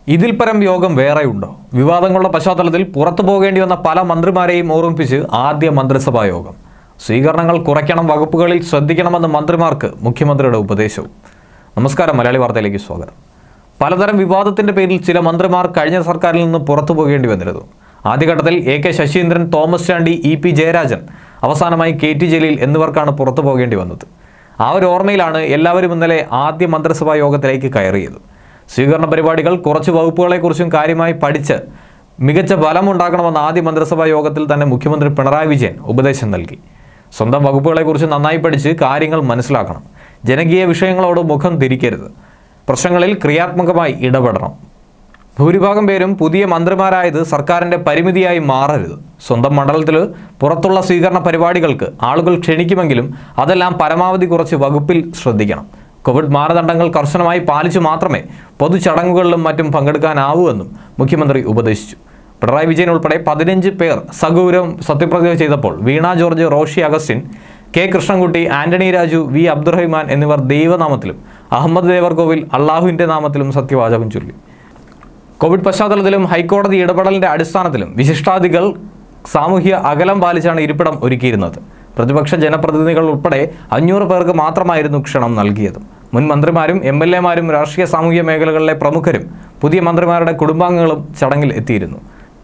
ഇതിൽ പരം യോഗം വേറെയുണ്ടോ വിവാദങ്ങളുടെ പശ്ചാത്തലത്തിൽ പുറത്തു പോകേണ്ടി വന്ന പല മന്ത്രിമാരെയും ഓർമ്മിപ്പിച്ച് ആദ്യ മന്ത്രിസഭാ യോഗം സ്വീകരണങ്ങൾ കുറയ്ക്കണം വകുപ്പുകളിൽ ശ്രദ്ധിക്കണമെന്ന് മന്ത്രിമാർക്ക് മുഖ്യമന്ത്രിയുടെ ഉപദേശവും നമസ്കാരം മലയാളി വാർത്തയിലേക്ക് സ്വാഗതം പലതരം വിവാദത്തിന്റെ പേരിൽ ചില മന്ത്രിമാർ കഴിഞ്ഞ സർക്കാരിൽ നിന്ന് പുറത്തു പോകേണ്ടി വന്നിരുന്നു ആദ്യഘട്ടത്തിൽ A K Saseendran Thomas Chandy E P Jayarajan അവസാനമായി കെ ടി ജലീൽ എന്നിവർക്കാണ് പുറത്തു പോകേണ്ടി വന്നത് ആ ഒരു ഓർമ്മയിലാണ് എല്ലാവരും ഇന്നലെ ആദ്യ മന്ത്രിസഭാ യോഗത്തിലേക്ക് കയറിയത് സ്വീകരണ പരിപാടികൾ കുറച്ച് വകുപ്പുകളെക്കുറിച്ചും കാര്യമായി പഠിച്ച് മികച്ച ഫലമുണ്ടാക്കണമെന്ന് ആദ്യ മന്ത്രിസഭാ യോഗത്തിൽ തന്നെ മുഖ്യമന്ത്രി പിണറായി വിജയൻ ഉപദേശം നൽകി സ്വന്തം വകുപ്പുകളെക്കുറിച്ച് നന്നായി പഠിച്ച് കാര്യങ്ങൾ മനസ്സിലാക്കണം ജനകീയ വിഷയങ്ങളോട് മുഖം തിരിക്കരുത് പ്രശ്നങ്ങളിൽ ക്രിയാത്മകമായി ഇടപെടണം ഭൂരിഭാഗം പേരും പുതിയ മന്ത്രിമാരായത് സർക്കാരിന്റെ പരിമിതിയായി മാറരുത് സ്വന്തം മണ്ഡലത്തിൽ പുറത്തുള്ള സ്വീകരണ പരിപാടികൾക്ക് ആളുകൾ ക്ഷണിക്കുമെങ്കിലും അതെല്ലാം പരമാവധി കുറച്ച് വകുപ്പിൽ ശ്രദ്ധിക്കണം കോവിഡ് മാനദണ്ഡങ്ങൾ കർശനമായി പാലിച്ചു മാത്രമേ പൊതുചടങ്ങുകളിലും മറ്റും പങ്കെടുക്കാനാവൂ എന്നും മുഖ്യമന്ത്രി ഉപദേശിച്ചു പിണറായി വിജയൻ ഉൾപ്പെടെ പതിനഞ്ച് പേർ സഗൗരവം സത്യപ്രതിജ്ഞ ചെയ്തപ്പോൾ വീണ ജോർജ് റോഷി അഗസ്റ്റിൻ കെ കൃഷ്ണൻകുട്ടി ആന്റണി രാജു വി അബ്ദുറഹിമാൻ എന്നിവർ ദൈവനാമത്തിലും അഹമ്മദ് ദേവർകോവിൽ അള്ളാഹുവിന്റെ നാമത്തിലും സത്യവാചകം ചൊല്ലി കോവിഡ് പശ്ചാത്തലത്തിലും ഹൈക്കോടതി ഇടപെടലിന്റെ അടിസ്ഥാനത്തിലും വിശിഷ്ടാദികൾ സാമൂഹ്യ അകലം പാലിച്ചാണ് ഇരിപ്പിടം ഒരുക്കിയിരുന്നത് പ്രതിപക്ഷ ജനപ്രതിനിധികൾ ഉൾപ്പെടെ അഞ്ഞൂറ് പേർക്ക് മാത്രമായിരുന്നു ക്ഷണം നൽകിയത് മുൻ മന്ത്രിമാരും എം എൽ എമാരും രാഷ്ട്രീയ സാമൂഹ്യ മേഖലകളിലെ പ്രമുഖരും പുതിയ മന്ത്രിമാരുടെ കുടുംബാംഗങ്ങളും ചടങ്ങിൽ എത്തിയിരുന്നു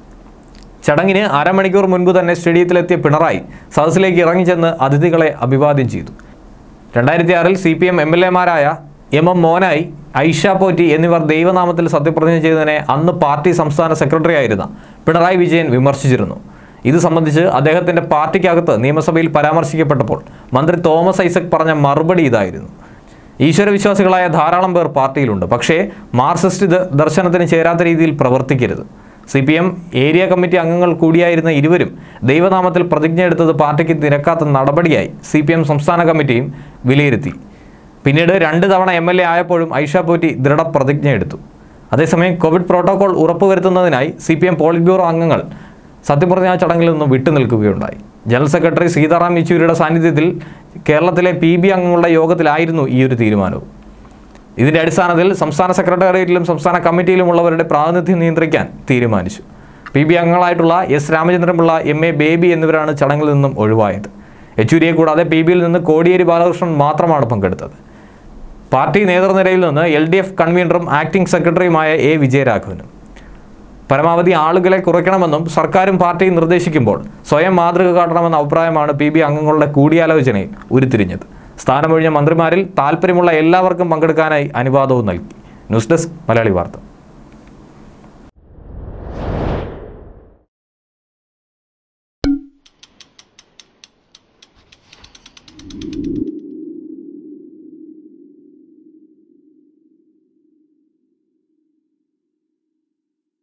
ചടങ്ങിന് അരമണിക്കൂർ മുൻപ് തന്നെ സ്റ്റേഡിയത്തിലെത്തിയ പിണറായി സദസ്സിലേക്ക് ഇറങ്ങിച്ചെന്ന് അതിഥികളെ അഭിവാദ്യം ചെയ്തു രണ്ടായിരത്തി ആറിൽ C P M M L എമാരായ എം എം മോനായി ഐഷ പോറ്റി എന്നിവർ ദൈവനാമത്തിൽ സത്യപ്രതിജ്ഞ ചെയ്തതിനെ അന്ന് പാർട്ടി സംസ്ഥാന സെക്രട്ടറി ആയിരുന്ന പിണറായി വിജയൻ വിമർശിച്ചിരുന്നു ഇത് സംബന്ധിച്ച് അദ്ദേഹത്തിന്റെ പാർട്ടിക്കകത്ത് നിയമസഭയിൽ പരാമർശിക്കപ്പെട്ടപ്പോൾ മന്ത്രി തോമസ് ഐസക് പറഞ്ഞ മറുപടി ഇതായിരുന്നു ഈശ്വരവിശ്വാസികളായ ധാരാളം പേർ പാർട്ടിയിലുണ്ട് പക്ഷേ മാർക്സിസ്റ്റ് ദ- ദർശനത്തിന് ചേരാത്ത രീതിയിൽ പ്രവർത്തിക്കരുത് C P M area committee അംഗങ്ങൾ കൂടിയായിരുന്ന ഇരുവരും ദൈവനാമത്തിൽ പ്രതിജ്ഞ എടുത്തത് പാർട്ടിക്ക് നിരക്കാത്ത നടപടിയായി സി പി എം സംസ്ഥാന കമ്മിറ്റിയും വിലയിരുത്തി പിന്നീട് രണ്ട് തവണ എം എൽ എ ആയപ്പോഴും ഐഷ പോറ്റി ദൃഢപ്രതിജ്ഞ എടുത്തു അതേസമയം കോവിഡ് പ്രോട്ടോകോൾ ഉറപ്പുവരുത്തുന്നതിനായി C P M politburo അംഗങ്ങൾ സത്യപ്രതിജ്ഞാ ചടങ്ങിൽ നിന്നും വിട്ടുനിൽക്കുകയുണ്ടായി ജനറൽ സെക്രട്ടറി സീതാറാം യെച്ചൂരിയുടെ സാന്നിധ്യത്തിൽ കേരളത്തിലെ പി ബി അംഗങ്ങളുടെ യോഗത്തിലായിരുന്നു ഈ ഒരു തീരുമാനവും ഇതിന്റെ അടിസ്ഥാനത്തിൽ സംസ്ഥാന സെക്രട്ടേറിയറ്റിലും സംസ്ഥാന കമ്മിറ്റിയിലുമുള്ളവരുടെ പ്രാതിനിധ്യം നിയന്ത്രിക്കാൻ തീരുമാനിച്ചു പി ബി അംഗങ്ങളായിട്ടുള്ള S Ramachandran Pillai M A Baby എന്നിവരാണ് ചടങ്ങിൽ നിന്നും ഒഴിവായത് യെച്ചൂരിയെ കൂടാതെ പി ബിയിൽ നിന്ന് കോടിയേരി ബാലകൃഷ്ണൻ മാത്രമാണ് പങ്കെടുത്തത് പാർട്ടി നേതൃനിരയിൽ നിന്ന് എൽ ഡി എഫ് കൺവീനറും ആക്ടിംഗ് സെക്രട്ടറിയുമായ എ വിജയരാഘവനും പരമാവധി ആളുകളെ കുറയ്ക്കണമെന്നും സർക്കാരും പാർട്ടിയും നിർദ്ദേശിക്കുമ്പോൾ സ്വയം മാതൃക കാട്ടണമെന്ന അഭിപ്രായമാണ് പി ബി അംഗങ്ങളുടെ കൂടിയാലോചനയിൽ ഉരുത്തിരിഞ്ഞത് സ്ഥാനമൊഴിഞ്ഞ മന്ത്രിമാരിൽ താല്പര്യമുള്ള എല്ലാവർക്കും പങ്കെടുക്കാനായി അനുവാദവും നൽകി ന്യൂസ് ഡെസ്ക് മലയാളി വാർത്ത